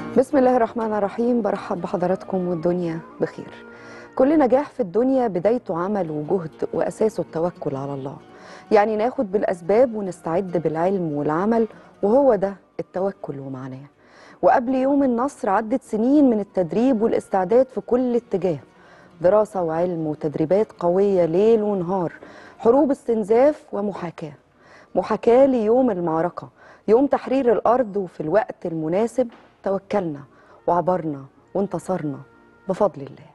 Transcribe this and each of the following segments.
بسم الله الرحمن الرحيم برحب بحضراتكم والدنيا بخير كل نجاح في الدنيا بدايته عمل وجهد وأساسه التوكل على الله يعني ناخد بالأسباب ونستعد بالعلم والعمل وهو ده التوكل ومعناه وقبل يوم النصر عدت سنين من التدريب والاستعداد في كل اتجاه دراسة وعلم وتدريبات قوية ليل ونهار حروب استنزاف ومحاكاة محاكاة ليوم المعركة يوم تحرير الأرض وفي الوقت المناسب توكلنا وعبرنا وانتصرنا بفضل الله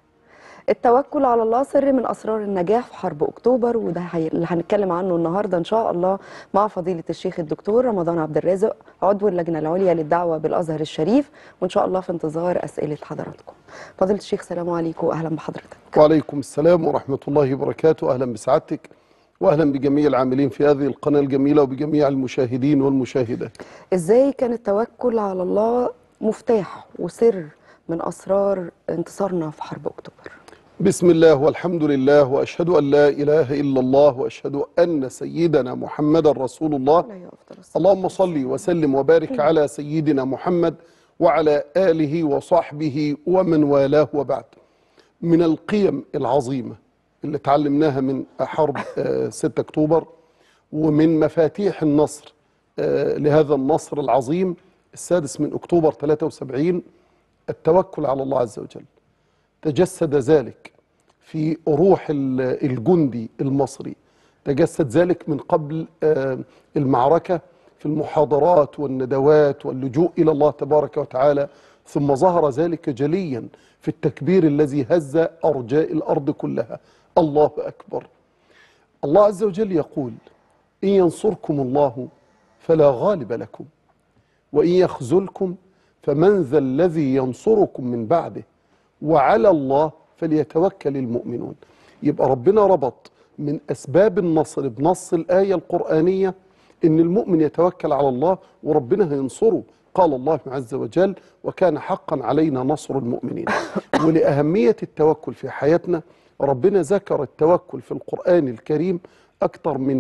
التوكل على الله سر من اسرار النجاح في حرب اكتوبر وده هي- اللي هنتكلم عنه النهارده ان شاء الله مع فضيله الشيخ الدكتور رمضان عبد الرازق عضو اللجنه العليا للدعوه بالازهر الشريف وان شاء الله في انتظار اسئله حضراتكم فضيله الشيخ سلام عليكم واهلا بحضرتك وعليكم السلام ورحمة الله وبركاته أهلا بسعادتك وأهلا بجميع العاملين في هذه القناة الجميلة وبجميع المشاهدين والمشاهدات ازاي كان التوكل على الله مفتاح وسر من اسرار انتصارنا في حرب اكتوبر بسم الله والحمد لله وأشهد أن لا إله إلا الله وأشهد أن سيدنا محمد رسول الله عليه أفضل الصلاة اللهم صل وسلم وبارك على سيدنا محمد وعلى آله وصحبه ومن والاه وبعد من القيم العظيمة اللي تعلمناها من حرب آه، 6 أكتوبر ومن مفاتيح النصر آه، لهذا النصر العظيم السادس من أكتوبر 73 التوكل على الله عز وجل تجسد ذلك في روح ال- الجندي المصري تجسد ذلك من قبل آه، المعركة في المحاضرات والندوات واللجوء إلى الله تبارك وتعالى ثم ظهر ذلك جليا في التكبير الذي هز أرجاء الأرض كلها الله أكبر الله عز وجل يقول إن ينصركم الله فلا غالب لكم وإن يخذلكم فمن ذا الذي ينصركم من بعده وعلى الله فليتوكل المؤمنون يبقى ربنا ربط من أسباب النصر بنص الآية القرآنية إن المؤمن يتوكل على الله وربنا هينصره قال الله عز وجل وكان حقا علينا نصر المؤمنين ولأهمية التوكل في حياتنا ربنا ذكر التوكل في القرآن الكريم أكثر من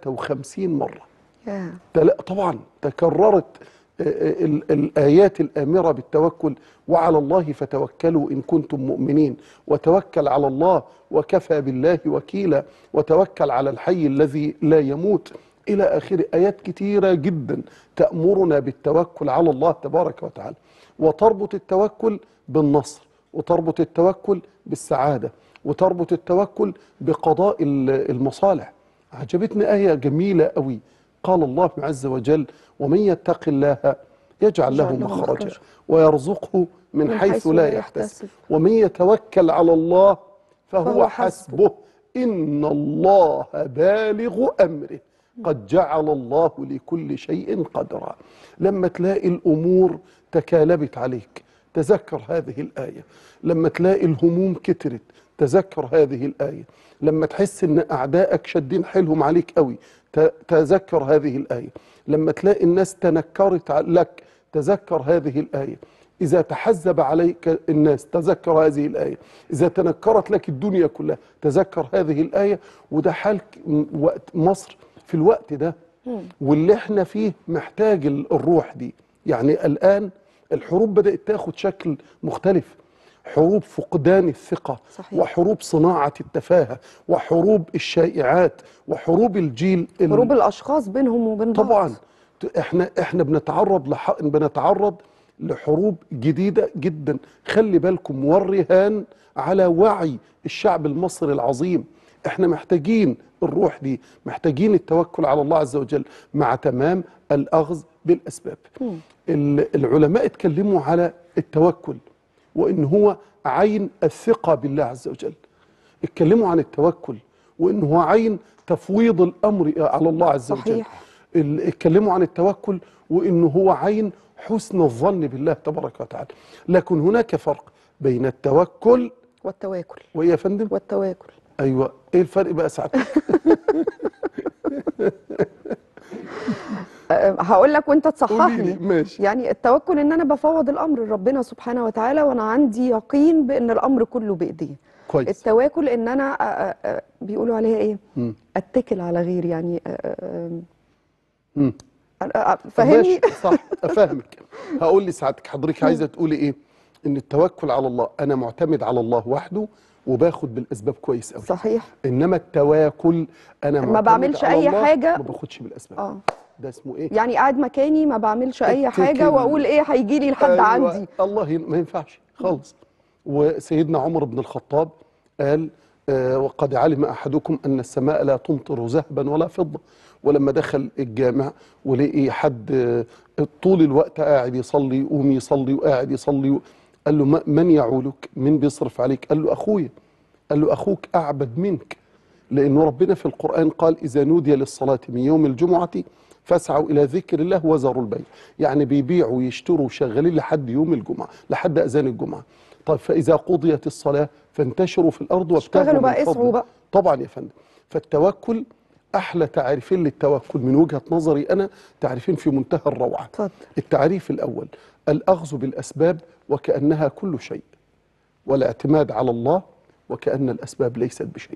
53 مرة يا تلا- طبعا تكررت آه، آه، ال- الآيات الآمرة بالتوكل وعلى الله فتوكلوا إن كنتم مؤمنين وتوكل على الله وكفى بالله وكيلا وتوكل على الحي الذي لا يموت إلى آخر آيات كتيرة جدا تأمرنا بالتوكل على الله تبارك وتعالى وتربط التوكل بالنصر وتربط التوكل بالسعادة وتربط التوكل بقضاء ال- المصالح عجبتني آية جميلة قوي قال الله عز وجل ومن يتق الله يجعل له يجعل له مخرجا مخرجا. ويرزقه من, حيث, لا يحتسب يحتسب. ومن يتوكل على الله فهو, فهو حسبه إن الله بالغ أمره قد جعل الله لكل شيء قدرا لما تلاقي الأمور تكالبت عليك تذكر هذه الآية لما تلاقي الهموم كترت تذكر هذه الآية لما تحس ان أعدائك شادين حيلهم عليك قوي ت- تذكر هذه الآية لما تلاقي الناس تنكرت ع- لك تذكر هذه الآية إذا تحزب عليك الناس تذكر هذه الآية إذا تنكرت لك الدنيا كلها تذكر هذه الآية وده حال ك- م- وقت مصر في الوقت ده واللي احنا فيه محتاج ال- الروح دي يعني الآن الحروب بدأت تاخد شكل مختلف حروب فقدان الثقة صحيح. وحروب صناعة التفاهة وحروب الشائعات وحروب الجيل ال- حروب الاشخاص بينهم وبين بعض طبعا ت- احنا احنا بنتعرض لح... بنتعرض لحروب جديده جدا خلي بالكم والرهان على وعي الشعب المصري العظيم احنا محتاجين الروح دي محتاجين التوكل على الله عز وجل مع تمام الاخذ بالاسباب ال- العلماء اتكلموا على التوكل وان هو عين الثقه بالله عز وجل اتكلموا عن التوكل وان هو عين تفويض الامر على الله عز وجل صحيح. ال- اتكلموا عن التوكل وانه هو عين حسن الظن بالله تبارك وتعالى لكن هناك فرق بين التوكل والتواكل وايه يا فندم والتواكل ايوه ايه الفرق بقى ساعتك أه، هقول لك وانت قولي تصححني لي ماشي يعني التوكل ان انا بفوض الامر لربنا سبحانه وتعالى وانا عندي يقين بان الامر كله بايديه كويس التواكل ان انا أ- أ- أ- بيقولوا عليها ايه مم. اتكل على غيري يعني أ- أ- مم. أ- أ- فهمني ماشي، صح افهمك هقول لسعادتك حضرتك عايزه تقولي ايه ان التوكل على الله انا معتمد على الله وحده وباخد بالاسباب كويس قوي صحيح انما التواكل انا ما معتمد بعملش على أي الله، حاجة. ما باخدش بالاسباب اه ده اسمه ايه يعني قاعد مكاني ما بعملش اي اتكل. حاجه واقول ايه هيجي لي لحد أيوة، عندي الله ين- ما ينفعش خالص وسيدنا عمر بن الخطاب قال آه وقد علم احدكم ان السماء لا تمطر ذهبا ولا فضه ولما دخل الجامع ولقي حد آه طول الوقت قاعد يصلي يقوم يصلي وقاعد يصلي قال له "ما- من يعولك من بيصرف عليك قال له اخويا قال له اخوك اعبد منك لأنه ربنا في القرآن قال إذا نودي للصلاة من يوم الجمعة فاسعوا إلى ذكر الله وذروا البيع يعني بيبيعوا ويشتروا وشغالين لحد يوم الجمعة لحد أذان الجمعة طيب فإذا قضيت الصلاة فانتشروا في الأرض وابتغوا اشتغلوا من بقى، فضله. اسعوا بقى. طبعا يا فندم فالتوكل أحلى تعريفين للتوكل من وجهة نظري أنا تعريفين في منتهى الروعة اتفضل التعريف الأول الأخذ بالأسباب وكأنها كل شيء والاعتماد على الله وكأن الأسباب ليست بشيء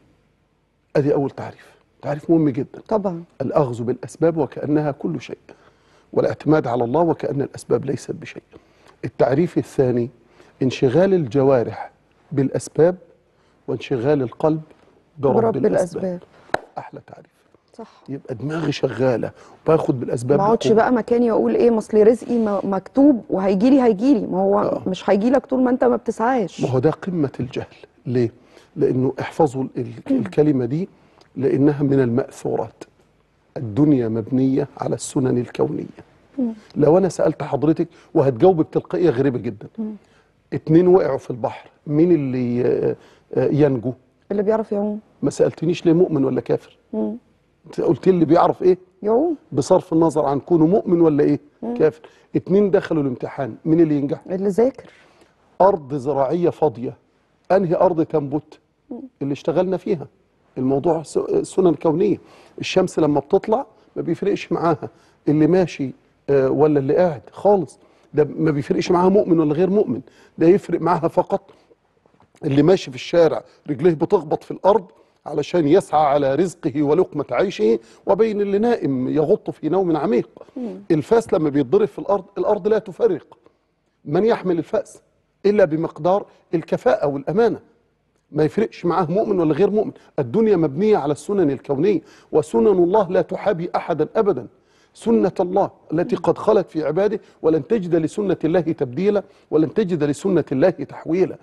ادي اول تعريف تعريف مهم جدا طبعا الاخذ بالاسباب وكانها كل شيء والاعتماد على الله وكان الاسباب ليست بشيء التعريف الثاني انشغال الجوارح بالاسباب وانشغال القلب برب, برب الاسباب الاسباب احلى تعريف صح يبقى دماغي شغاله وباخد بالاسباب ما اقعدش بقوة. بقى مكاني واقول ايه مصل رزقي م- مكتوب وهيجي لي هيجي لي ما هو آه. مش هيجي لك طول ما انت ما بتسعاش ما هو ده قمة الجهل ليه؟ لأنه احفظوا ال- الكلمة دي لأنها من المأثورات الدنيا مبنية على السنن الكونية لو أنا سألت حضرتك وهتجاوب بتلقائية غريبة جدا اتنين وقعوا في البحر مين اللي آه، آه، ينجو؟ اللي بيعرف يعوم ما سألتنيش ليه مؤمن ولا كافر؟ مم. أنت قلت لي بيعرف إيه؟ يعوم بصرف النظر عن كونه مؤمن ولا إيه؟ كافر اتنين دخلوا الامتحان مين اللي ينجح؟ اللي ذاكر أرض زراعية فاضية أنهي أرض تنبت اللي اشتغلنا فيها الموضوع س- سنن كونية الشمس لما بتطلع ما بيفرقش معاها اللي ماشي آه، ولا اللي قاعد خالص ده ما بيفرقش معاها مؤمن ولا غير مؤمن ده يفرق معاها فقط اللي ماشي في الشارع رجليه بتخبط في الأرض علشان يسعى على رزقه ولقمة عيشه وبين اللي نائم يغط في نوم عميق الفاس لما بيتضرب في الأرض الأرض لا تفرق من يحمل الفأس إلا بمقدار الكفاءة والأمانة ما يفرقش معاه مؤمن ولا غير مؤمن الدنيا مبنية على السنن الكونية وسنن الله لا تحابي أحدا أبدا سنة الله التي قد خلت في عباده ولن تجد لسنة الله تبديلا ولن تجد لسنة الله تحويلا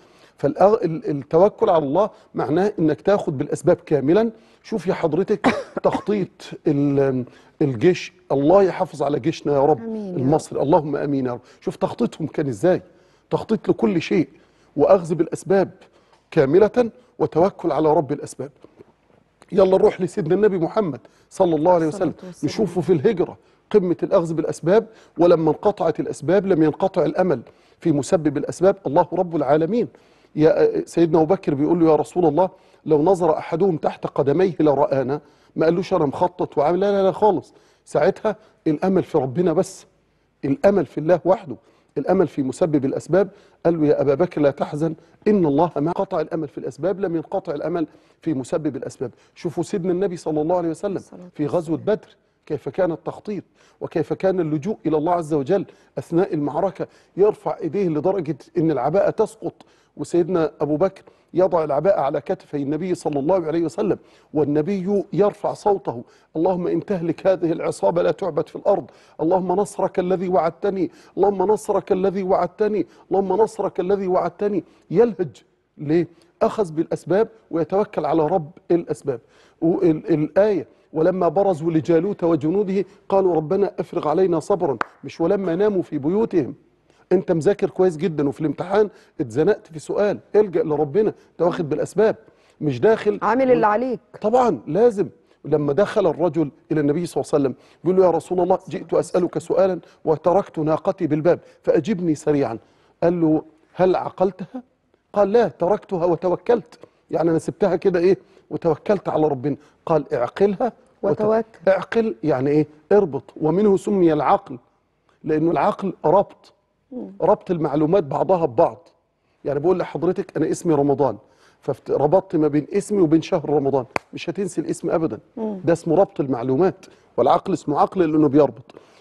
فالتوكل على الله معناه انك تاخد بالاسباب كاملا شوف يا حضرتك تخطيط ال- الجيش الله يحافظ على جيشنا يا رب آمين يا رب. المصري اللهم امين يا رب شوف تخطيطهم كان ازاي تخطيط لكل شيء واخذ بالاسباب كامله وتوكل على رب الاسباب يلا نروح لسيدنا النبي محمد صلى الله عليه وسلم الصلاة والسلام. نشوفه في الهجرة قمة الأخذ بالأسباب ولما انقطعت الأسباب لم ينقطع الأمل في مسبب الأسباب الله رب العالمين يا سيدنا أبو بكر بيقول له يا رسول الله لو نظر أحدهم تحت قدميه لرآنا ما قالوش أنا مخطط وعامل لا لا لا خالص ساعتها الأمل في ربنا بس الامل في الله وحده الامل في مسبب الاسباب قال له يا ابا بكر لا تحزن ان الله ما قطع الامل في الاسباب لم ينقطع الامل في مسبب الاسباب شوفوا سيدنا النبي صلى الله عليه وسلم الصلاة في غزوه بدر كيف كان التخطيط وكيف كان اللجوء الى الله عز وجل اثناء المعركه يرفع ايديه لدرجه ان العباءه تسقط وسيدنا ابو بكر يضع العباءة على كتفي النبي صلى الله عليه وسلم والنبي يرفع صوته اللهم إن تهلك هذه العصابة لا تعبد في الأرض اللهم نصرك الذي وعدتني اللهم نصرك الذي وعدتني اللهم نصرك الذي وعدتني يلهج ليه؟ أخذ بالأسباب ويتوكل على رب الأسباب والآية ولما برزوا لجالوت وجنوده قالوا ربنا افرغ علينا صبرا مش ولما ناموا في بيوتهم انت مذاكر كويس جدا وفي الامتحان اتزنقت في سؤال الجا لربنا انت واخد بالاسباب مش داخل عامل اللي عليك طبعا لازم لما دخل الرجل الى النبي صلى الله عليه وسلم بيقول له يا رسول الله جئت اسالك سؤالا وتركت ناقتي بالباب فاجبني سريعا قال له هل عقلتها قال لا تركتها وتوكلت يعني انا سبتها كده ايه وتوكلت على ربنا قال اعقلها وت- وتوكل. اعقل يعني ايه اربط ومنه سمي العقل لانه العقل ربط ربط المعلومات بعضها ببعض يعني بقول لحضرتك انا اسمي رمضان فربطت ما بين اسمي وبين شهر رمضان مش هتنسي الاسم ابدا ده اسمه ربط المعلومات والعقل اسمه عقل لانه بيربط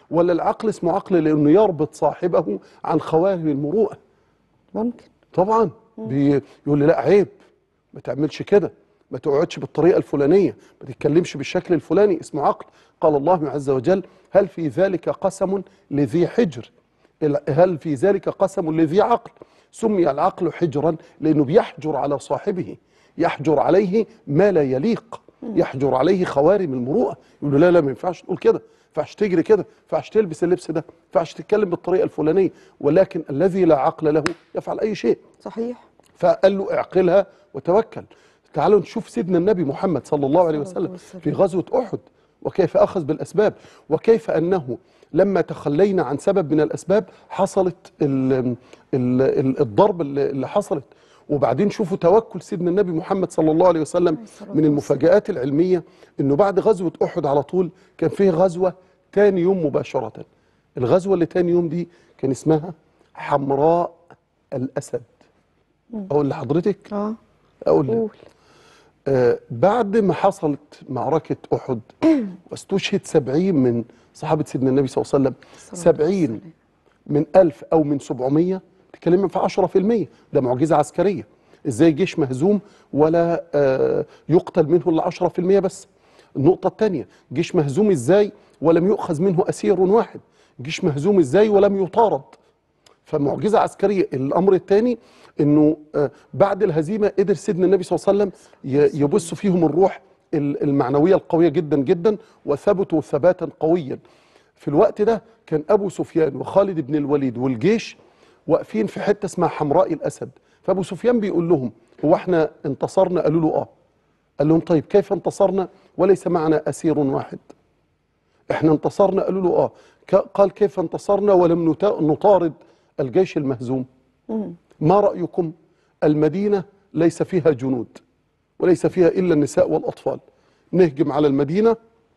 ولا العقل اسمه عقل لانه يربط صاحبه عن خوارم المروءه ممكن طبعا بي- يقول لي لا عيب ما تعملش كده ما تقعدش بالطريقه الفلانيه ما تتكلمش بالشكل الفلاني اسمه عقل قال الله عز وجل هل في ذلك قسم لذي حجر ال- هل في ذلك قسم لذي عقل سمي العقل حجرا لانه بيحجر على صاحبه يحجر عليه ما لا يليق يحجر عليه خوارم المروءه يقول له لا لا ما ينفعش تقول كده ما ينفعش تجري كده ما ينفعش تلبس اللبس ده ما ينفعش تتكلم بالطريقه الفلانيه ولكن الذي لا عقل له يفعل اي شيء صحيح فقال له اعقلها وتوكل تعالوا نشوف سيدنا النبي محمد صلى الله عليه صلى الله وسلم عليه وسلم. في غزوة أحد وكيف أخذ بالأسباب وكيف أنه لما تخلينا عن سبب من الأسباب حصلت ال ال ال الضرب اللي اللي حصلت وبعدين شوفوا توكل سيدنا النبي محمد صلى الله عليه وسلم الصلاة من المفاجآت العلمية أنه بعد غزوة أحد على طول كان فيه غزوة تاني يوم مباشرة الغزوة اللي تاني يوم دي كان اسمها حمراء الأسد أقول لحضرتك اه أقول لك قول آه، بعد ما حصلت معركة أحد واستشهد سبعين من صحابة سيدنا النبي صلى الله عليه وسلم الصلاة سبعين والسلام. من ألف أو من سبعمية تكلمنا في عشرة في المية ده معجزة عسكرية إزاي جيش مهزوم ولا آه، يقتل منه إلا عشرة في المية بس النقطة الثانية جيش مهزوم إزاي ولم يؤخذ منه أسير واحد جيش مهزوم إزاي ولم يطارد فمعجزه عسكريه الامر الثاني انه آه، بعد الهزيمه قدر سيدنا النبي صلى الله عليه وسلم ي- يبث فيهم الروح ال- المعنويه القويه جدا جدا وثبتوا ثباتا قويا في الوقت ده كان ابو سفيان وخالد بن الوليد والجيش واقفين في حته اسمها حمراء الاسد فابو سفيان بيقول لهم هو احنا انتصرنا قالوا له اه قال لهم طيب كيف انتصرنا وليس معنا اسير واحد احنا انتصرنا قالوا له اه ك- قال كيف انتصرنا ولم نتا- نطارد الجيش المهزوم ما رأيكم المدينة ليس فيها جنود وليس فيها إلا النساء والأطفال نهجم على المدينة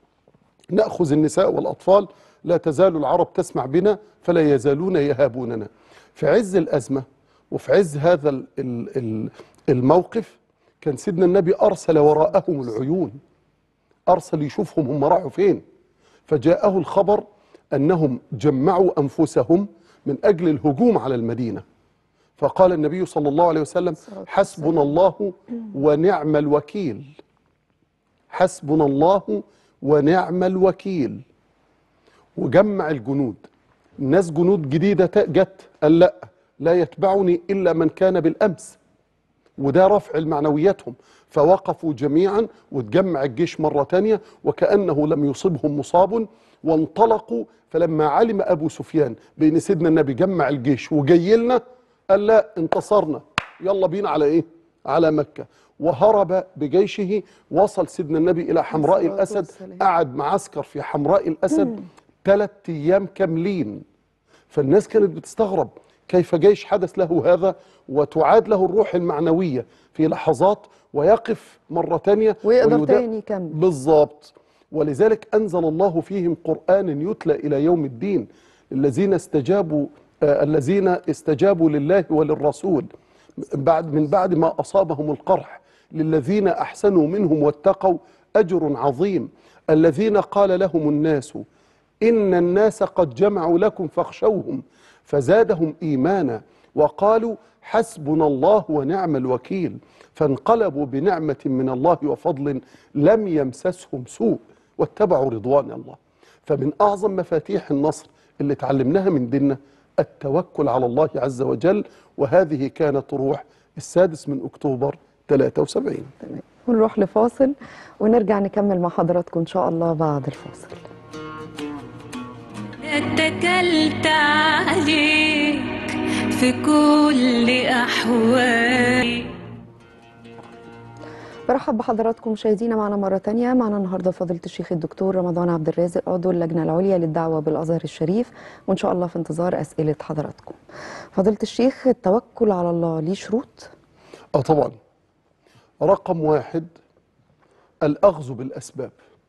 نأخذ النساء والأطفال لا تزال العرب تسمع بنا فلا يزالون يهابوننا في عز الأزمة وفي عز هذا ال- ال- ال- الموقف كان سيدنا النبي أرسل وراءهم العيون أرسل يشوفهم هم راحوا فين فجاءه الخبر أنهم جمعوا أنفسهم من أجل الهجوم على المدينة فقال النبي صلى الله عليه وسلم الصلاة حسبنا الله ونعم الوكيل حسبنا الله ونعم الوكيل وجمع الجنود الناس جنود جديدة ت- جت قال لا لا يتبعني إلا من كان بالأمس وده رفع المعنوياتهم فوقفوا جميعا وتجمع الجيش مرة تانية وكأنه لم يصبهم مصاب وانطلقوا فلما علم أبو سفيان بأن سيدنا النبي جمع الجيش وجاي لنا قال لا انتصرنا يلا بينا على إيه على مكة وهرب بجيشه وصل سيدنا النبي إلى حمراء الصلاة الأسد والسلام. قعد معسكر في حمراء الأسد ثلاث أيام كاملين فالناس كانت بتستغرب كيف جيش حدث له هذا وتعاد له الروح المعنوية في لحظات ويقف مرة تانية ويقدر ويدا- تاني يكمل. بالضبط ولذلك أنزل الله فيهم قرآن يتلى إلى يوم الدين الذين استجابوا آه الذين استجابوا لله وللرسول بعد من بعد ما أصابهم القرح للذين أحسنوا منهم واتقوا أجر عظيم الذين قال لهم الناس إن الناس قد جمعوا لكم فاخشوهم فزادهم إيمانا وقالوا حسبنا الله ونعم الوكيل فانقلبوا بنعمة من الله وفضل لم يمسسهم سوء واتبعوا رضوان الله فمن أعظم مفاتيح النصر اللي تعلمناها من ديننا التوكل على الله عز وجل وهذه كانت روح السادس من أكتوبر 73 تمام ونروح لفاصل ونرجع نكمل مع حضراتكم ان شاء الله بعد الفاصل اتكلت عليك في كل أحوالي برحب بحضراتكم مشاهدينا معنا مرة تانية معنا النهاردة فضيلة الشيخ الدكتور رمضان عبد الرازق عضو اللجنة العليا للدعوة بالأزهر الشريف وإن شاء الله في انتظار أسئلة حضراتكم فضيلة الشيخ التوكل على الله ليه شروط؟ اه طبعا رقم واحد الأخذ بالأسباب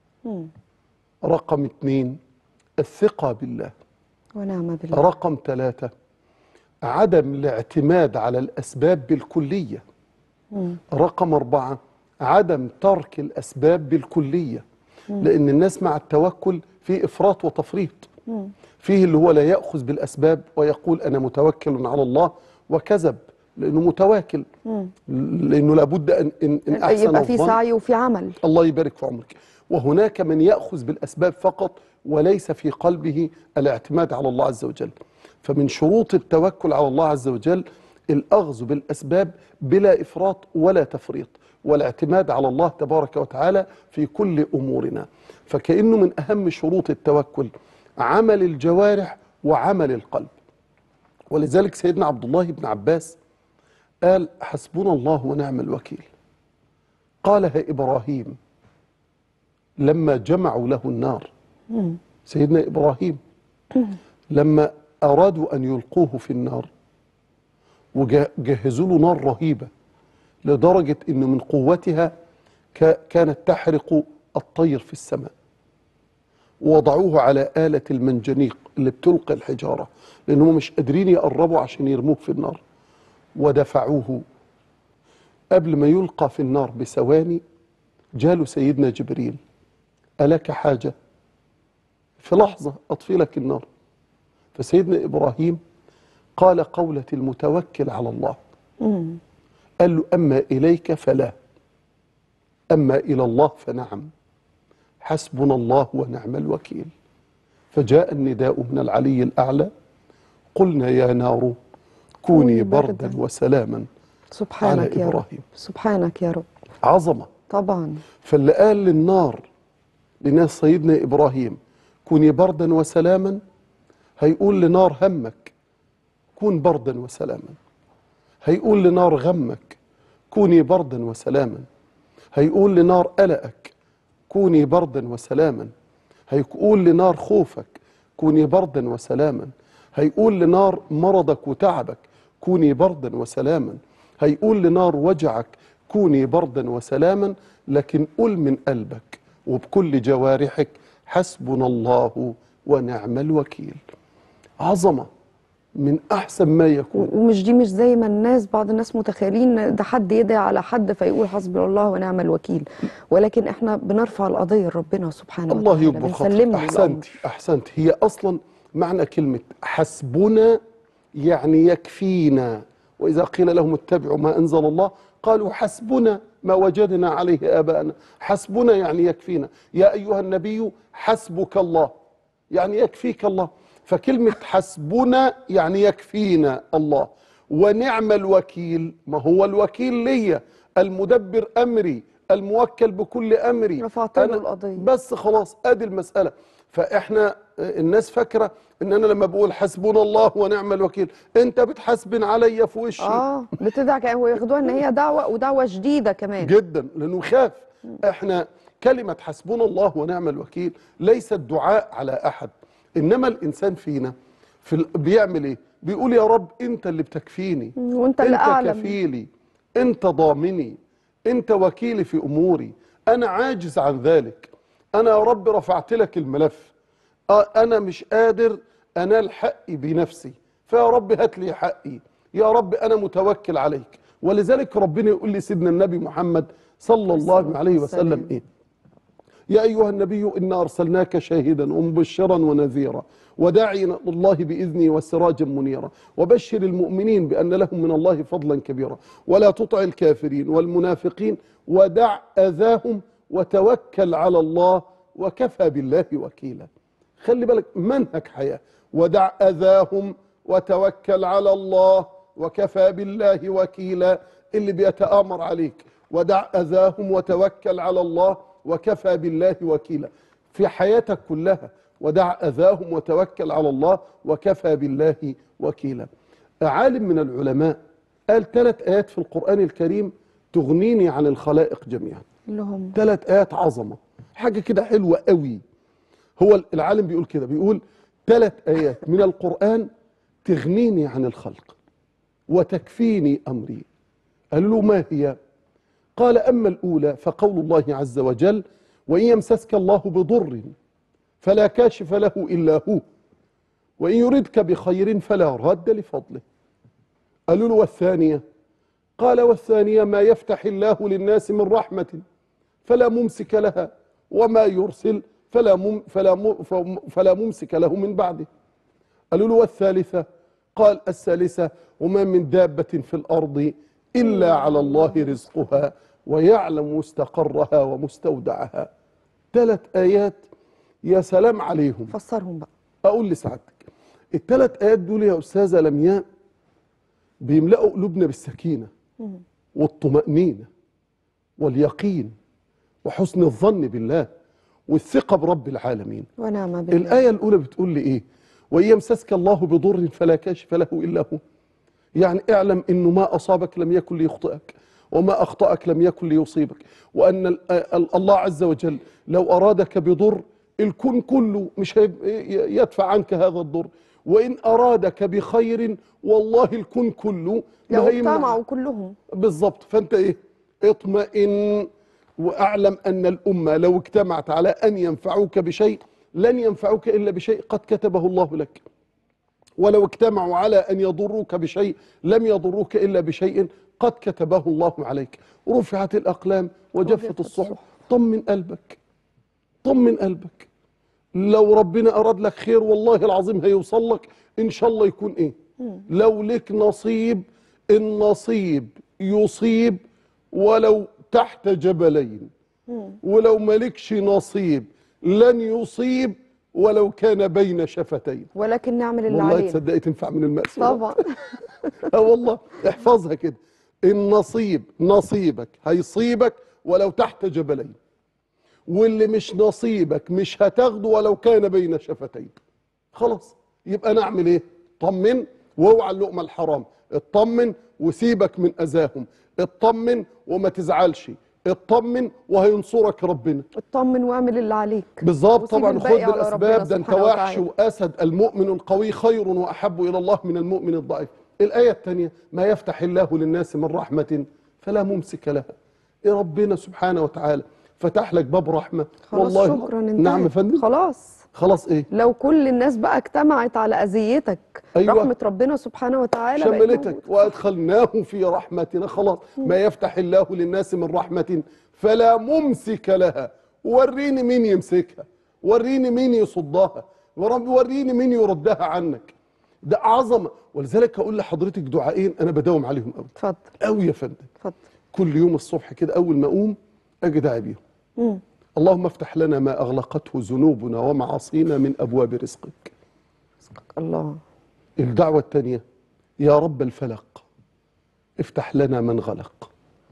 رقم اثنين الثقة بالله ونعم بالله رقم ثلاثة عدم الاعتماد على الأسباب بالكلية رقم أربعة عدم ترك الأسباب بالكلية لأن الناس مع التوكل في إفراط وتفريط فيه اللي هو لا يأخذ بالأسباب ويقول أنا متوكل على الله وكذب لأنه متواكل لأنه لابد أن, إن, إن أحسن يبقى في الظن سعي وفي عمل الله يبارك في عمرك وهناك من يأخذ بالأسباب فقط وليس في قلبه الاعتماد على الله عز وجل فمن شروط التوكل على الله عز وجل الأخذ بالأسباب بلا إفراط ولا تفريط والاعتماد على الله تبارك وتعالى في كل أمورنا فكأنه من أهم شروط التوكل عمل الجوارح وعمل القلب ولذلك سيدنا عبد الله بن عباس قال حسبنا الله ونعم الوكيل قالها إبراهيم لما جمعوا له النار سيدنا إبراهيم لما أرادوا أن يلقوه في النار وجهزوا له نار رهيبة لدرجة أن من قوتها كا- كانت تحرق الطير في السماء ووضعوه على آلة المنجنيق اللي بتلقي الحجارة لأنهم مش قادرين يقربوا عشان يرموه في النار ودفعوه قبل ما يلقى في النار بثواني جاله سيدنا جبريل ألك حاجة في لحظة أطفي لك النار فسيدنا إبراهيم قال قولة المتوكل على الله قال له أما إليك فلا أما إلى الله فنعم حسبنا الله ونعم الوكيل فجاء النداء من العلي الأعلى قلنا يا نار كوني كوني بردا بردا. وسلاما سبحانك على يا رب إبراهيم. سبحانك يا رب عظمة طبعا فاللي قال للنار لناس سيدنا إبراهيم كوني بردا وسلاما هيقول لنار همك كون بردا وسلاما هيقول لنار غمك كوني بردا وسلاما هيقول لنار قلقك كوني بردا وسلاما هيقول لنار خوفك كوني بردا وسلاما هيقول لنار مرضك وتعبك كوني بردا وسلاما هيقول لنار وجعك كوني بردا وسلاما لكن قل من قلبك وبكل جوارحك حسبنا الله ونعم الوكيل عظمة من أحسن ما يكون و- ومش دي مش زي ما الناس بعض الناس متخيلين ده حد يدعي على حد فيقول حسبي الله ونعم الوكيل ولكن احنا بنرفع القضيه لربنا سبحانه الله وتعالى يكبر بنسلم خاطرك له احسنت الأمر. احسنت هي اصلا معنى كلمه حسبنا يعني يكفينا واذا قيل لهم اتبعوا ما انزل الله قالوا حسبنا ما وجدنا عليه اباءنا حسبنا يعني يكفينا يا ايها النبي حسبك الله يعني يكفيك الله فكلمه حسبنا يعني يكفينا الله ونعم الوكيل ما هو الوكيل ليا المدبر امري الموكل بكل امري رفعت له أنا- القضية. بس خلاص ادي المساله فاحنا آه، الناس فاكره ان انا لما بقول حسبنا الله ونعم الوكيل انت بتحاسبن عليا في وشي اه بتدعي كأن هو ياخدوها ان هي دعوه ودعوه شديده كمان جدا لانه خاف احنا كلمه حسبنا الله ونعم الوكيل ليست دعاء على احد انما الانسان فينا في ال- بيعمل ايه بيقول يا رب انت اللي بتكفيني وانت اللي انت اعلم كفيلي انت ضامني انت وكيلي في اموري انا عاجز عن ذلك انا يا رب رفعت لك الملف آه، انا مش قادر انال حقي بنفسي فيا رب هات لي حقي يا رب انا متوكل عليك ولذلك ربنا يقول لي سيدنا النبي محمد صلى الله عليه وسلم ايه يا أيها النبي إنا أرسلناك شاهدا ومبشرا ونذيرا وداعيا إلى الله بإذنه وسراجا منيرا وبشر المؤمنين بأن لهم من الله فضلا كبيرا ولا تطع الكافرين والمنافقين ودع أذاهم وتوكل على الله وكفى بالله وكيلا خلي بالك منهج حياة ودع أذاهم وتوكل على الله وكفى بالله وكيلا اللي بيتآمر عليك ودع أذاهم وتوكل على الله وكفى بالله وكيلا في حياتك كلها ودع أذاهم وتوكل على الله وكفى بالله وكيلا عالم من العلماء قال ثلاث آيات في القرآن الكريم تغنيني عن الخلائق جميعا اللي هم ثلاث آيات عظمة حاجة كده حلوة قوي هو العالم بيقول كده بيقول ثلاث آيات من القرآن تغنيني عن الخلق وتكفيني أمري قال له ما هي قال أما الأولى فقول الله عز وجل وإن يمسسك الله بضر فلا كاشف له إلا هو وإن يردك بخير فلا راد لفضله قالوا له والثانية قال والثانية ما يفتح الله للناس من رحمة فلا ممسك لها وما يرسل فلا مم فلا مم فم- فلا ممسك له من بعده قالوا له والثالثة قال الثالثة وما من دابة في الأرض إلا على الله رزقها ويعلم مستقرها ومستودعها ثلاث آيات يا سلام عليهم فسرهم بقى أقول لسعادتك الثلاث آيات دول يا أستاذة لمياء بيملأوا قلوبنا بالسكينة والطمأنينة واليقين وحسن الظن بالله والثقة برب العالمين ونعم بالله الآية الأولى بتقول لي إيه وإن يمسسك الله بضر فلا كاشف له إلا هو يعني اعلم إنه ما أصابك لم يكن ليخطئك وما أخطأك لم يكن ليصيبك وأن ال- ال- الله عز وجل لو أرادك بضر الكون كله مش هيب- ي- يدفع عنك هذا الضر وإن أرادك بخير والله الكون كله ما لو هيمنع اجتمعوا كلهم بالظبط فانت ايه اطمئن واعلم ان الامه لو اجتمعت على ان ينفعوك بشيء لن ينفعوك الا بشيء قد كتبه الله لك ولو اجتمعوا على ان يضروك بشيء لم يضروك الا بشيء قد كتبه الله عليك رفعت الاقلام وجفت وجفت الصحف الصحف. طمن قلبك طمن قلبك لو ربنا اراد لك خير والله العظيم هيوصل لك ان شاء الله يكون ايه لو لك نصيب النصيب يصيب ولو تحت جبلين ولو مالكش نصيب لن يصيب ولو كان بين شفتين ولكن نعمل اللي والله علينا تصدقي تنفع من المأسورة طبعا اه والله احفظها كده النصيب نصيبك هيصيبك ولو تحت جبلين واللي مش نصيبك مش هتاخده ولو كان بين شفتين خلاص يبقى نعمل ايه طمن واوعى اللقمه الحرام اطمن وسيبك من اذاهم اطمن وما تزعلش اطمن وهينصرك ربنا اطمن واعمل اللي عليك بالظبط وسيب طبعا خد الباقي على ربنا بالاسباب ده انت سبحانه وحش وتعالى. واسد المؤمن القوي خير واحب الى الله من المؤمن الضعيف الايه الثانيه ما يفتح الله للناس من رحمه فلا ممسك لها إيه ربنا سبحانه وتعالى فتح لك باب رحمه خلاص والله شكرا انتهت نعم يا فندم خلاص خلاص ايه لو كل الناس بقى اجتمعت على اذيتك أيوة. رحمه ربنا سبحانه وتعالى بقت شملتك موجودة. وادخلناه في رحمتنا خلاص ما يفتح الله للناس من رحمه فلا ممسك لها وريني مين يمسكها وريني مين يصدها ورب وريني مين يردها عنك ده عظمه ولذلك اقول لحضرتك دعائين انا بداوم عليهم قوي اتفضل قوي يا فندم اتفضل كل يوم الصبح كده اول ما اقوم اجي داعي بيهم مم. اللهم افتح لنا ما اغلقته ذنوبنا ومعاصينا من ابواب رزقك الله الدعوة الثانية يا رب الفلق افتح لنا من غلق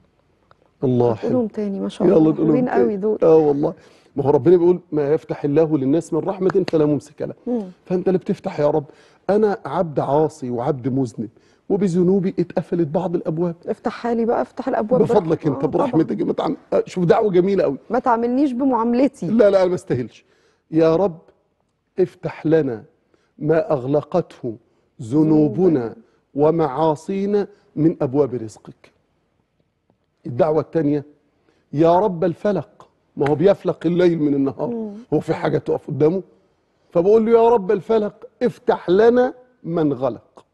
الله حلو قولهم تاني ما شاء الله يلا نقولهم حلوين تاني. قوي دول اه والله ما هو ربنا بيقول ما يفتح الله للناس من رحمة فلا ممسك له مم. فانت اللي بتفتح يا رب انا عبد عاصي وعبد مذنب وبذنوبي اتقفلت بعض الابواب افتح حالي بقى افتح الابواب بفضلك برحمة. انت آه، طبعاً. برحمتك ما تعم... آه، شوف دعوة جميلة قوي ما تعاملنيش بمعاملتي لا لا انا ما استاهلش يا رب افتح لنا ما اغلقته ذنوبنا ومعاصينا من ابواب رزقك الدعوه الثانيه يا رب الفلق ما هو بيفلق الليل من النهار هو في حاجه تقف قدامه فبقول له يا رب الفلق افتح لنا من غلق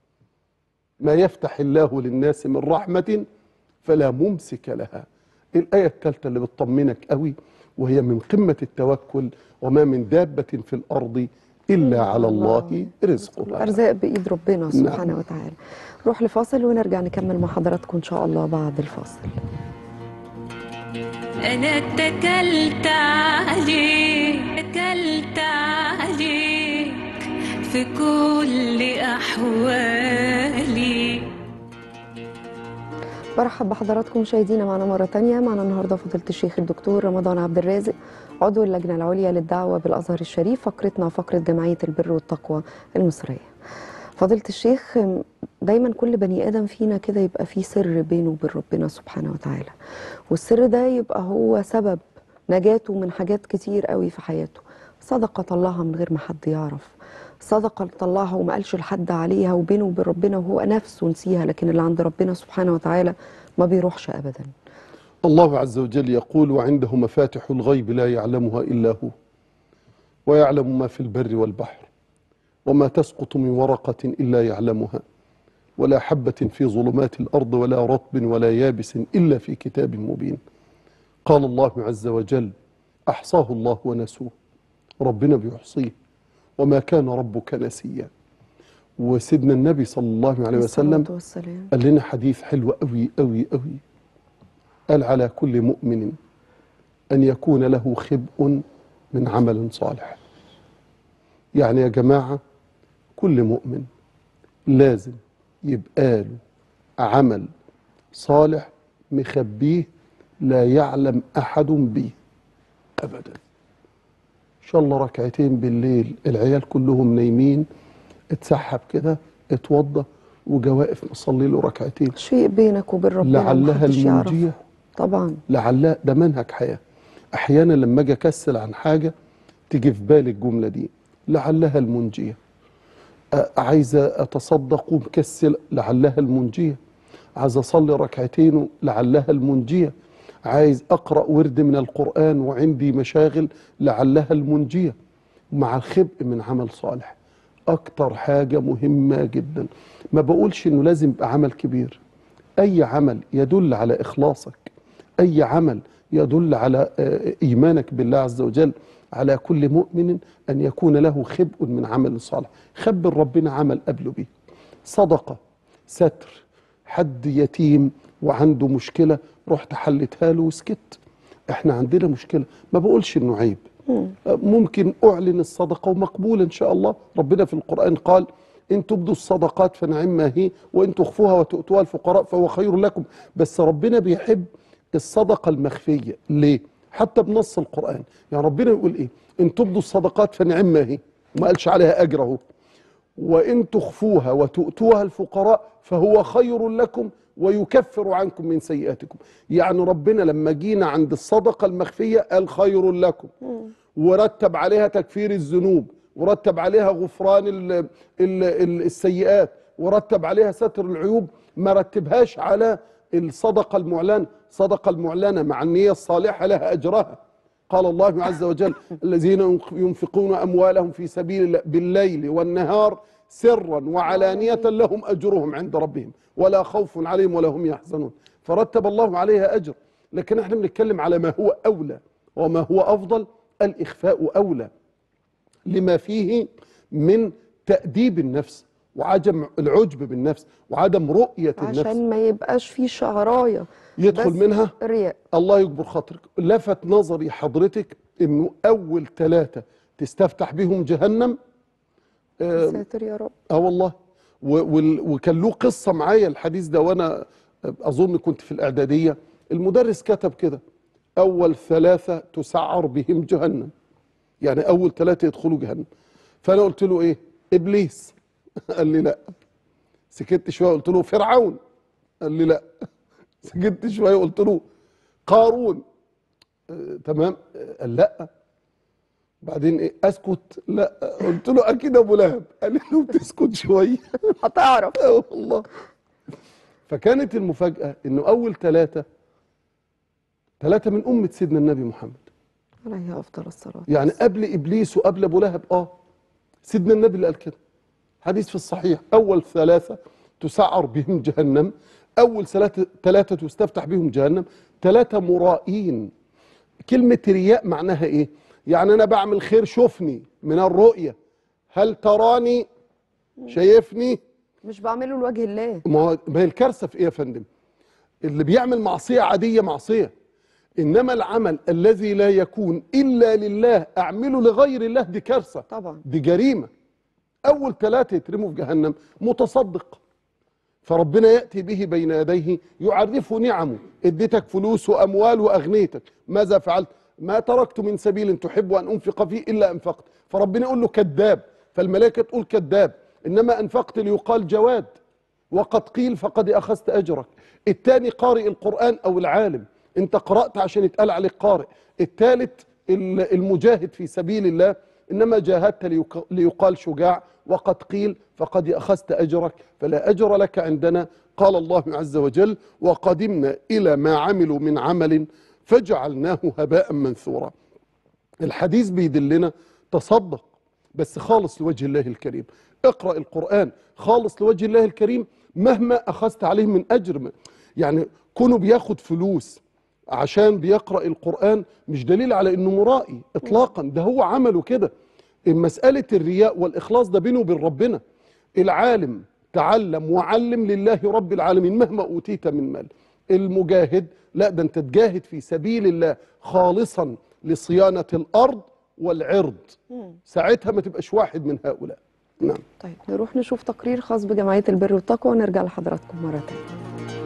ما يفتح الله للناس من رحمة فلا ممسك لها الآية الثالثة اللي بتطمنك قوي وهي من قمة التوكل وما من دابة في الأرض إلا على الله رزقها الارزاق بايد ربنا سبحانه وتعالى نروح لفاصل ونرجع نكمل مع حضراتكم ان شاء الله بعد الفاصل أنا اتكلت عليك اتكلت عليك في كل أحوالي برحب بحضراتكم مشاهدينا معنا مرة تانية معنا النهاردة فضيلة الشيخ الدكتور رمضان عبد الرازق عضو اللجنة العليا للدعوة بالأزهر الشريف فقرتنا فقرة جمعية البر والتقوى المصرية فضيلة الشيخ دايما كل بني آدم فينا كده يبقى فيه سر بينه وبين ربنا سبحانه وتعالى والسر ده يبقى هو سبب نجاته من حاجات كتير قوي في حياته صدقة طلعها من غير ما حد يعرف صدقة طلعها وما قالش لحد عليها وبينه وبين ربنا وهو نفسه نسيها لكن اللي عند ربنا سبحانه وتعالى ما بيروحش أبدا الله عز وجل يقول وعنده مفاتح الغيب لا يعلمها إلا هو ويعلم ما في البر والبحر وما تسقط من ورقة إلا يعلمها ولا حبة في ظلمات الأرض ولا رطب ولا يابس إلا في كتاب مبين قال الله عز وجل أحصاه الله ونسوه ربنا بيحصيه وما كان ربك نسيا وسيدنا النبي صلى الله عليه وسلم الصلاة والسلام قال لنا حديث حلو قوي قوي قوي قال على كل مؤمن أن يكون له خبء من عمل صالح يعني يا جماعة كل مؤمن لازم يبقى له عمل صالح مخبيه لا يعلم أحد به أبدا إن شاء الله ركعتين بالليل العيال كلهم نايمين اتسحب كده اتوضى وجا واقف مصلي له ركعتين شيء بينك وبين ربنا لعلها محدش يعرفه. المنجية طبعا لعلها ده منهج حياة أحيانا لما أجي أكسل عن حاجة تيجي في بالي الجملة دي لعلها المنجية أ- عايزة أتصدق ومكسل لعلها المنجية عايز أصلي ركعتين لعلها المنجية عايز أقرأ ورد من القرآن وعندي مشاغل لعلها المنجية مع الخبء من عمل صالح أكتر حاجة مهمة جدا ما بقولش إنه لازم يبقى عمل كبير أي عمل يدل على إخلاصك أي عمل يدل على آه، إيمانك بالله عز وجل على كل مؤمن أن يكون له خبء من عمل صالح خبر ربنا عمل قبله به صدقة ستر حد يتيم وعنده مشكلة رحت حلتها له وسكت احنا عندنا مشكلة ما بقولش انه عيب ممكن اعلن الصدقة ومقبولة ان شاء الله ربنا في القرآن قال ان تبدوا الصدقات فنعم ما هي وان تخفوها وتؤتوها الفقراء فهو خير لكم بس ربنا بيحب الصدقة المخفية ليه حتى بنص القرآن يعني ربنا يقول ايه ان تبدوا الصدقات فنعم ما هي ما قالش عليها اجر اهو وإن تخفوها وتؤتوها الفقراء فهو خير لكم ويكفر عنكم من سيئاتكم يعني ربنا لما جينا عند الصدقة المخفية قال خير لكم ورتب عليها تكفير الذنوب ورتب عليها غفران ال ال ال السيئات ورتب عليها ستر العيوب ما رتبهاش على الصدقة المعلنة صدقة المعلنة مع النية الصالحة لها أجرها قال الله عز وجل الذين ينفقون أموالهم في سبيل الله بالليل والنهار سرا وعلانية لهم أجرهم عند ربهم ولا خوف عليهم ولا هم يحزنون فرتب الله عليها أجر لكن احنا بنتكلم على ما هو أولى وما هو أفضل الإخفاء أولى لما فيه من تأديب النفس وعدم العجب بالنفس وعدم رؤية النفس عشان ما يبقاش في شعرايه يدخل بس منها رياء الله يكبر خاطرك لفت نظري حضرتك انه اول ثلاثة تستفتح بهم جهنم يا ساتر يا رب اه والله و- وال- وكان له قصة معايا الحديث ده وانا اظن كنت في الاعدادية المدرس كتب كده اول ثلاثة تسعر بهم جهنم يعني اول ثلاثة يدخلوا جهنم فانا قلت له ايه ابليس قال لي لا سكت شوية قلت له فرعون قال لي لا سكت شوية قلت له قارون آه تمام آه قال لا بعدين ايه اسكت لا قلت له اكيد ابو لهب قال لي لو تسكت شويه هتعرف اه والله فكانت المفاجاه انه اول ثلاثه ثلاثه من امه سيدنا النبي محمد عليه افضل الصلاه يعني قبل ابليس وقبل ابو لهب اه سيدنا النبي اللي قال كده حديث في الصحيح اول ثلاثه تسعر بهم جهنم اول ثلاثه ثلاثه تستفتح بهم جهنم ثلاثه مرائين كلمه رياء معناها ايه يعني انا بعمل خير شوفني من الرؤيه هل تراني شايفني مش بعمله لوجه الله ما هو ما هي الكارثه في ايه يا فندم اللي بيعمل معصيه عاديه معصيه انما العمل الذي لا يكون الا لله اعمله لغير الله دي كارثه طبعا دي جريمه اول ثلاثه يترموا في جهنم متصدق فربنا ياتي به بين يديه يعرفه نعمه اديتك فلوس واموال واغنيتك ماذا فعلت ما تركت من سبيل تحب ان انفق فيه الا انفقت فربنا يقول له كذاب فالملائكه تقول كذاب انما انفقت ليقال جواد وقد قيل فقد اخذت اجرك الثاني قارئ القران او العالم انت قرات عشان يتقال عليك قارئ الثالث ال- المجاهد في سبيل الله انما جاهدت ليق- ليقال شجاع وقد قيل فقد اخذت اجرك فلا اجر لك عندنا قال الله عز وجل وقدمنا الى ما عملوا من عمل فجعلناه هباء منثورا الحديث بيدلنا تصدق بس خالص لوجه الله الكريم اقرأ القرآن خالص لوجه الله الكريم مهما أخذت عليه من أجر يعني كونه بياخد فلوس عشان بيقرأ القرآن مش دليل على انه مرائي اطلاقا ده هو عمله كده مسألة الرياء والإخلاص ده بينه وبين ربنا العالم تعلم وعلم لله رب العالمين مهما أوتيت من مال المجاهد لا ده انت تجاهد في سبيل الله خالصا لصيانة الأرض والعرض ساعتها ما تبقاش واحد من هؤلاء نعم طيب نروح نشوف تقرير خاص بجمعية البر والتقوى ونرجع لحضراتكم مرة تانية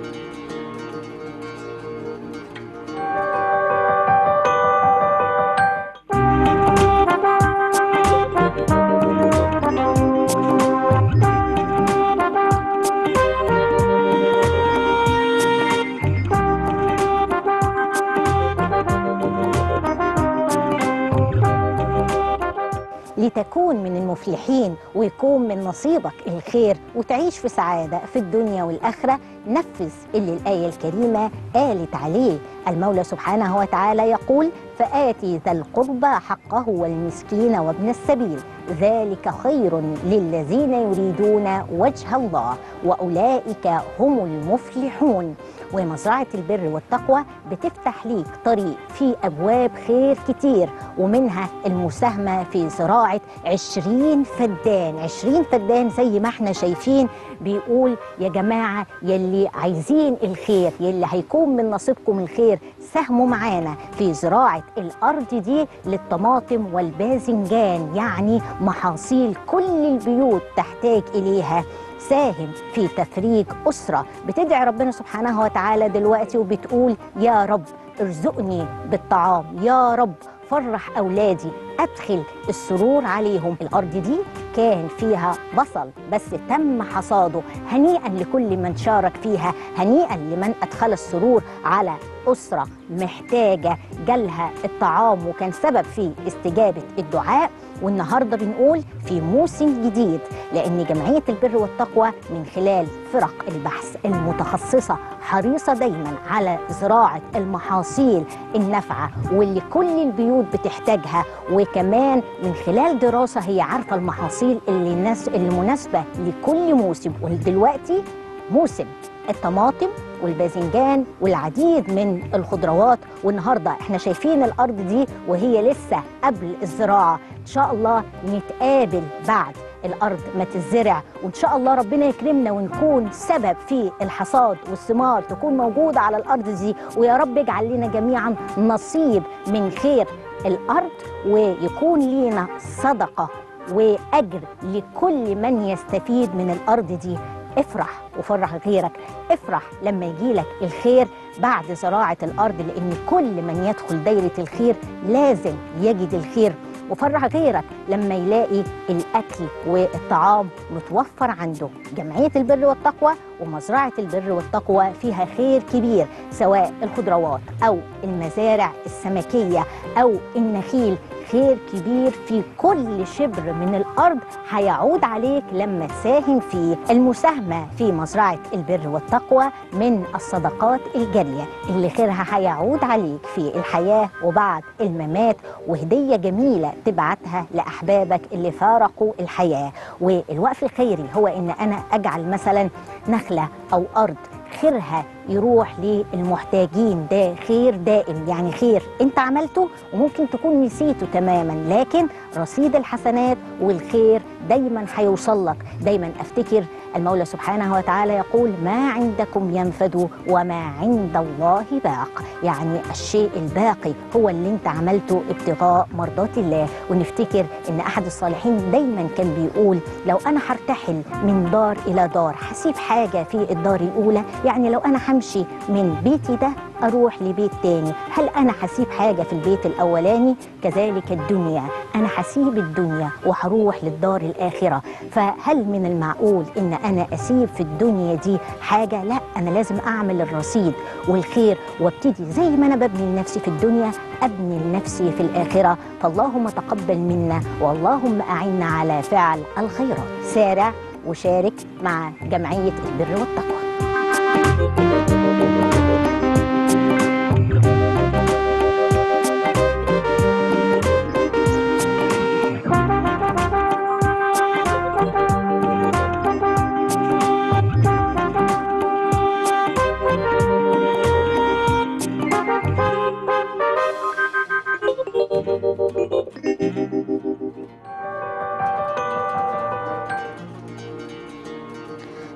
لتكون من المفلحين ويكون من نصيبك الخير وتعيش في سعادة في الدنيا والآخرة نفذ اللي الآية الكريمة قالت عليه المولى سبحانه وتعالى يقول فآتي ذا القربى حقه والمسكين وابن السبيل ذلك خير للذين يريدون وجه الله وأولئك هم المفلحون ومزرعة البر والتقوى بتفتح ليك طريق في أبواب خير كتير ومنها المساهمة في زراعة عشرين فدان عشرين فدان زي ما احنا شايفين بيقول يا جماعة يلي عايزين الخير يلي هيكون من نصيبكم الخير ساهموا معانا في زراعة الأرض دي للطماطم والباذنجان يعني محاصيل كل البيوت تحتاج إليها ساهم في تفريج أسرة بتدعي ربنا سبحانه وتعالى دلوقتي وبتقول يا رب ارزقني بالطعام يا رب فرح أولادي أدخل السرور عليهم الأرض دي كان فيها بصل بس تم حصاده هنيئا لكل من شارك فيها هنيئا لمن أدخل السرور على أسرة محتاجة جالها الطعام وكان سبب في استجابة الدعاء والنهارده بنقول في موسم جديد لان جمعيه البر والتقوى من خلال فرق البحث المتخصصه حريصه دايما على زراعه المحاصيل النافعه واللي كل البيوت بتحتاجها وكمان من خلال دراسه هي عارفه المحاصيل اللي الناس اللي مناسبه لكل موسم ودلوقتي موسم الطماطم والباذنجان والعديد من الخضروات والنهارده احنا شايفين الارض دي وهي لسه قبل الزراعه ان شاء الله نتقابل بعد الارض ما تزرع وان شاء الله ربنا يكرمنا ونكون سبب في الحصاد والثمار تكون موجوده على الارض دي ويا رب اجعل لنا جميعا نصيب من خير الارض ويكون لينا صدقه واجر لكل من يستفيد من الارض دي افرح وفرح غيرك افرح لما يجيلك الخير بعد زراعة الأرض لأن كل من يدخل دايرة الخير لازم يجد الخير وفرح غيرك لما يلاقي الأكل والطعام متوفر عنده جمعية البر والتقوى ومزرعة البر والتقوى فيها خير كبير سواء الخضروات أو المزارع السمكية أو النخيل خير كبير في كل شبر من الأرض هيعود عليك لما تساهم فيه المساهمة في مزرعة البر والتقوى من الصدقات الجارية اللي خيرها هيعود عليك في الحياة وبعد الممات وهدية جميلة تبعتها لأحبابك اللي فارقوا الحياة والوقف الخيري هو إن أنا أجعل مثلا نخلة أو أرض خيرها يروح للمحتاجين ده خير دائم يعني خير انت عملته وممكن تكون نسيته تماما لكن رصيد الحسنات والخير دايما هيوصل لك دايما افتكر المولى سبحانه وتعالى يقول ما عندكم ينفد وما عند الله باق يعني الشيء الباقي هو اللي انت عملته ابتغاء مرضات الله ونفتكر ان احد الصالحين دايما كان بيقول لو انا هرتحل من دار الى دار هسيب حاجه في الدار الاولى يعني لو انا همشي من بيتي ده اروح لبيت تاني هل انا هسيب حاجه في البيت الاولاني كذلك الدنيا انا هسيب الدنيا وهروح للدار الاخره فهل من المعقول ان انا اسيب في الدنيا دي حاجه لا انا لازم اعمل الرصيد والخير وابتدي زي ما انا ببني لنفسي في الدنيا ابني لنفسي في الاخره فاللهم تقبل منا واللهم اعنا على فعل الخيرات سارع وشارك مع جمعيه البر والتقوى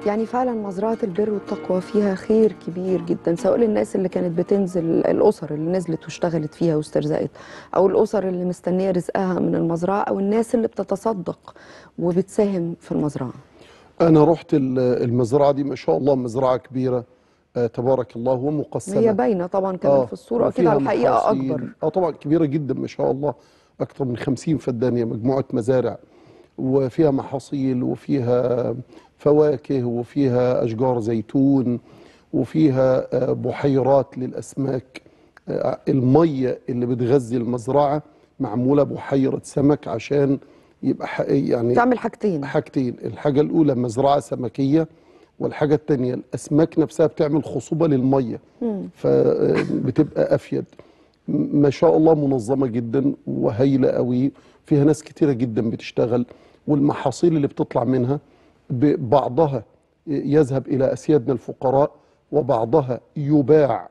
يعني فعلا مزرعة البر والتقوى فيها خير كبير جدا سواء للناس اللي كانت بتنزل الأسر اللي نزلت واشتغلت فيها واسترزقت أو الأسر اللي مستنية رزقها من المزرعة أو الناس اللي بتتصدق وبتساهم في المزرعة انا رحت ال- المزرعه دي ما شاء الله مزرعه كبيره آه تبارك الله ومقسمه هي باينة طبعا كمان في الصورة أكيد وفيها على الحقيقة محاصيل. أكبر اه طبعا كبيره جدا ما شاء الله اكثر من 50 فدان هي مجموعه مزارع وفيها محاصيل وفيها فواكه وفيها اشجار زيتون وفيها آه، بحيرات للاسماك آه، الميه اللي بتغذي المزرعه معموله بحيره سمك عشان يبقى ح- يعني تعمل حاجتين حاجتين الحاجة الأولى مزرعة سمكية والحاجة التانية الأسماك نفسها بتعمل خصوبة للمية فبتبقى أفيد م- ما شاء الله منظمة جدا وهايلة قوي فيها ناس كتيرة جدا بتشتغل والمحاصيل اللي بتطلع منها ب- بعضها يذهب إلى أسيادنا الفقراء وبعضها يباع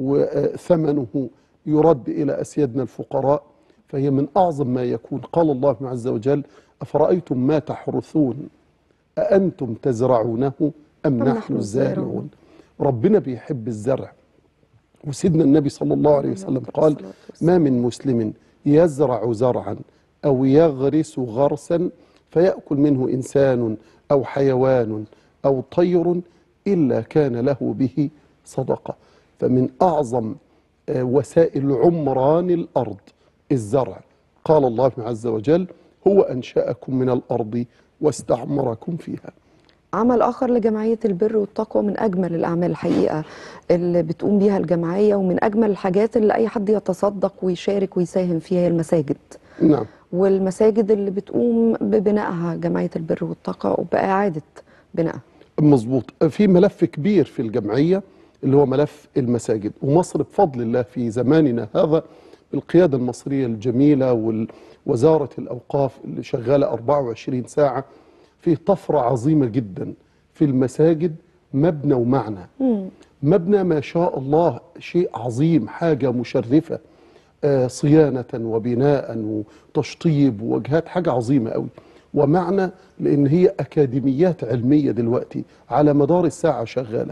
وثمنه يرد إلى أسيادنا الفقراء فهي من أعظم ما يكون قال الله عز وجل أفرأيتم ما تحرثون أأنتم تزرعونه أم نحن نحن الزارعون. الزارعون ربنا بيحب الزرع وسيدنا النبي صلى الله عليه وسلم قال ما من مسلم يزرع زرعا أو يغرس غرسا فيأكل منه إنسان أو حيوان أو طير إلا كان له به صدقة فمن أعظم آه، وسائل عمران الأرض الزرع قال الله عز وجل هو أنشأكم من الأرض واستعمركم فيها عمل آخر لجمعية البر والتقوى من أجمل الأعمال الحقيقة اللي بتقوم بيها الجمعية ومن أجمل الحاجات اللي أي حد يتصدق ويشارك ويساهم فيها هي المساجد نعم والمساجد اللي بتقوم ببنائها جمعية البر والتقوى وبإعادة بنائها مظبوط في ملف كبير في الجمعية اللي هو ملف المساجد ومصر بفضل الله في زماننا هذا بالقيادة المصرية الجميلة ووزارة الأوقاف اللي شغالة 24 ساعة في طفرة عظيمة جدا في المساجد مبنى ومعنى مبنى ما شاء الله شيء عظيم حاجة مشرفة آه، صيانة وبناء وتشطيب ووجهات حاجة عظيمة قوي ومعنى لأن هي أكاديميات علمية دلوقتي على مدار الساعة شغالة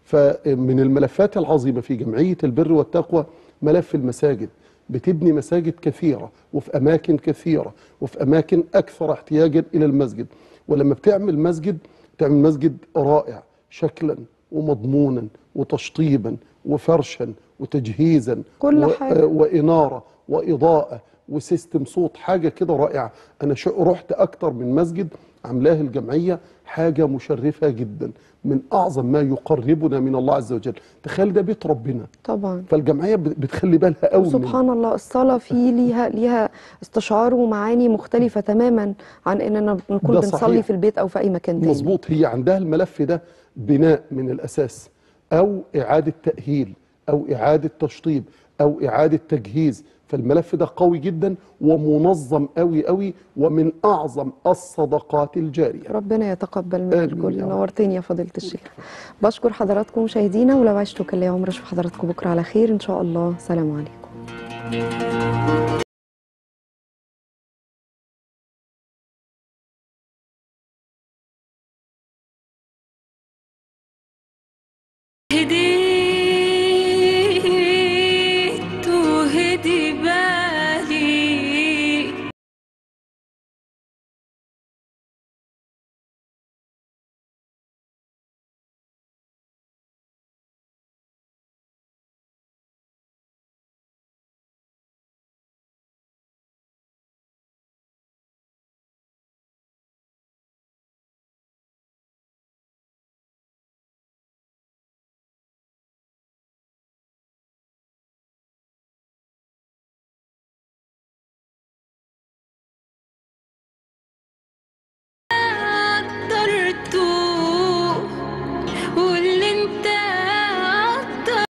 فمن الملفات العظيمة في جمعية البر والتقوى ملف المساجد بتبني مساجد كثيرة وفي أماكن كثيرة وفي أماكن أكثر احتياجا إلى المسجد ولما بتعمل مسجد تعمل مسجد رائع شكلا ومضمونا وتشطيبا وفرشا وتجهيزا كل و- حاجة. آه، وإنارة وإضاءة وسيستم صوت حاجة كده رائعة أنا شو- رحت أكتر من مسجد عاملاه الجمعية حاجة مشرفة جدا من أعظم ما يقربنا من الله عز وجل تخيل ده بيت ربنا طبعا فالجمعية بت- بتخلي بالها قوي من سبحان الله الصلاة فيه ليها ليها استشعار ومعاني مختلفة تماما عن اننا نكون ده بنصلي صحيح. في البيت او في اي مكان تاني مظبوط هي عندها الملف ده بناء من الأساس أو إعادة تأهيل أو إعادة تشطيب أو إعادة تجهيز فالملف ده قوي جدا ومنظم قوي قوي ومن أعظم الصدقات الجارية ربنا يتقبل من آمين الكل يا رب. نورتني يا فضيلة الشيخ بشكر حضراتكم مشاهدينا ولو عشتوا كان لي عمر اشوف حضراتكم بكره على خير ان شاء الله سلام عليكم هديت